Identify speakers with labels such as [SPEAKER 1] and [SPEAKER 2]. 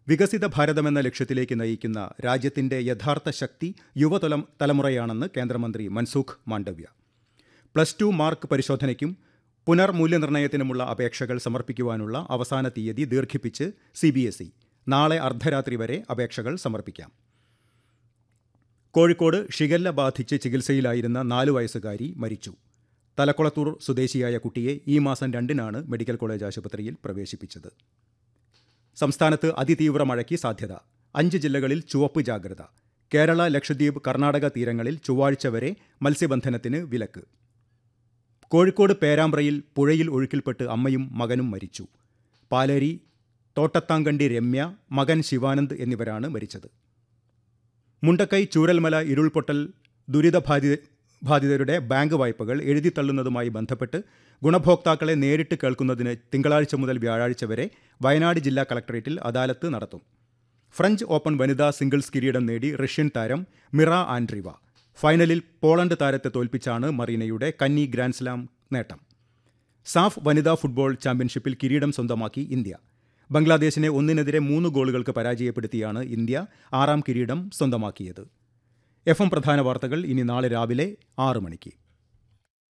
[SPEAKER 1] വികസിത ഭാരതമെന്ന ലക്ഷ്യത്തിലേക്ക് നയിക്കുന്ന രാജ്യത്തിന്റെ യഥാർത്ഥ ശക്തി യുവതല തലമുറയാണെന്ന് കേന്ദ്രമന്ത്രി Mansukh Mandaviya plus two mark പരിശോധനയ്ക്കും പുനർമൂല്യനിർണ്ണയത്തിനുമുള്ള അപേക്ഷകൾ സമർപ്പിക്കുവാനുള്ള അവസാന തീയതി ദീർഘിപ്പിച്ച് സി ബി എസ് ഇ നാളെ അർദ്ധരാത്രി വരെ അപേക്ഷകൾ സമർപ്പിക്കാം കോഴിക്കോട് ഷിഗല്ല ബാധിച്ച് ചികിത്സയിലായിരുന്ന നാലു വയസ്സുകാരി മരിച്ചു തലക്കുളത്തൂർ സ്വദേശിയായ കുട്ടിയെ ഈ മാസം രണ്ടിനാണ് മെഡിക്കൽ കോളേജ് ആശുപത്രിയിൽ പ്രവേശിപ്പിച്ചത് സംസ്ഥാനത്ത് അതിതീവ്ര മഴയ്ക്ക് സാധ്യത അഞ്ച് ജില്ലകളിൽ ചുവപ്പ് ജാഗ്രത കേരള ലക്ഷദ്വീപ് കർണാടക തീരങ്ങളിൽ ചൊവ്വാഴ്ച വരെ മത്സ്യബന്ധനത്തിന് വിലക്ക് കോഴിക്കോട് പേരാമ്പ്രയിൽ പുഴയിൽ ഒഴുക്കിൽപ്പെട്ട് അമ്മയും മകനും മരിച്ചു പാലേരി തോട്ടത്താങ്കണ്ടി രമ്യ മകൻ ശിവാനന്ദ് എന്നിവരാണ് മരിച്ചത് മുണ്ടക്കൈ ചൂരൽമല ഇരുൾപൊട്ടൽ ദുരിതബാധിത ബാധിതരുടെ ബാങ്ക് വായ്പകൾ എഴുതിത്തള്ളുന്നതുമായി ബന്ധപ്പെട്ട് ഗുണഭോക്താക്കളെ നേരിട്ട് കേൾക്കുന്നതിന് തിങ്കളാഴ്ച മുതൽ വ്യാഴാഴ്ച വരെ വയനാട് ജില്ലാ കളക്ടറേറ്റിൽ അദാലത്ത് നടത്തും ഫ്രഞ്ച് ഓപ്പൺ വനിതാ സിംഗിൾസ് കിരീടം നേടി റഷ്യൻ താരം മിറ ആൻഡ്രിവ ഫൈനലിൽ പോളണ്ട് താരത്തെ തോൽപ്പിച്ചാണ് മറീനയുടെ കന്നി ഗ്രാൻഡ്സ്ലാം നേട്ടം സാഫ് വനിതാ ഫുട്ബോൾ ചാമ്പ്യൻഷിപ്പിൽ കിരീടം സ്വന്തമാക്കി ഇന്ത്യ ബംഗ്ലാദേശിനെ ഒന്നിനെതിരെ മൂന്ന് ഗോളുകൾക്ക് പരാജയപ്പെടുത്തിയാണ് ഇന്ത്യ ആറാം കിരീടം സ്വന്തമാക്കിയത് എഫ് എം പ്രധാന വാർത്തകൾ ഇനി നാളെ രാവിലെ ആറ് മണിക്ക്